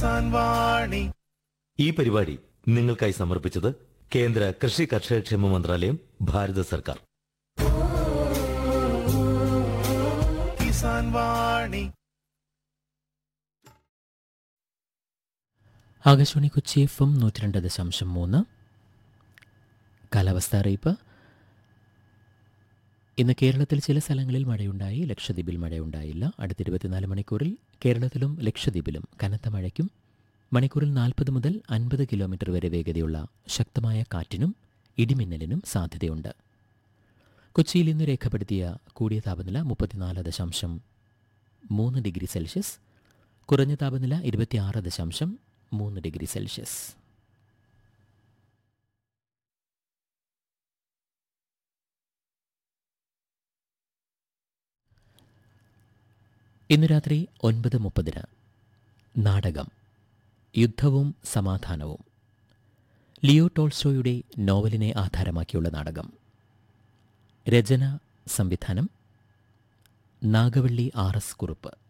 കിസാൻ വാണി ഈ പരിപാടി നിങ്ങൾക്കായി സമർപ്പിച്ചത് കേന്ദ്ര കൃഷി കർഷകക്ഷേമ മന്ത്രാലയം ഭാരത സർക്കാർ കിസാൻ വാണി ആകാശവാണി കൊച്ചി എഫ് എം നൂറ്റി രണ്ട് ദശാംശം മൂന്ന് കാലാവസ്ഥ അറിയിപ്പ് ഇന്ന് കേരളത്തിൽ ചില സ്ഥലങ്ങളിൽ മഴയുണ്ടായി ലക്ഷദ്വീപിൽ മഴയുണ്ടായില്ല അടുത്ത ഇരുപത്തിനാല് മണിക്കൂറിൽ കേരളത്തിലും ലക്ഷദ്വീപിലും കനത്ത മഴയ്ക്കും മണിക്കൂറിൽ നാൽപ്പത് മുതൽ അൻപത് കിലോമീറ്റർ വരെ വേഗതയുള്ള ശക്തമായ കാറ്റിനും ഇടിമിന്നലിനും സാധ്യതയുണ്ട് കൊച്ചിയിൽ ഇന്ന് രേഖപ്പെടുത്തിയ കൂടിയ താപനില മുപ്പത്തിനാല് ദശാംശം മൂന്ന് ഡിഗ്രി സെൽഷ്യസ് കുറഞ്ഞ താപനില ഇരുപത്തിയാറ് ദശാംശം മൂന്ന് ഡിഗ്രി സെൽഷ്യസ് ഇന്ന് രാത്രി ഒൻപത് മുപ്പതിന് നാടകം യുദ്ധവും സമാധാനവും ലിയോ ടോൾസ്റ്റോയുടെ നോവലിനെ ആധാരമാക്കിയുള്ള നാടകം രചന സംവിധാനം നാഗവള്ളി ആർ എസ് കുറുപ്പ്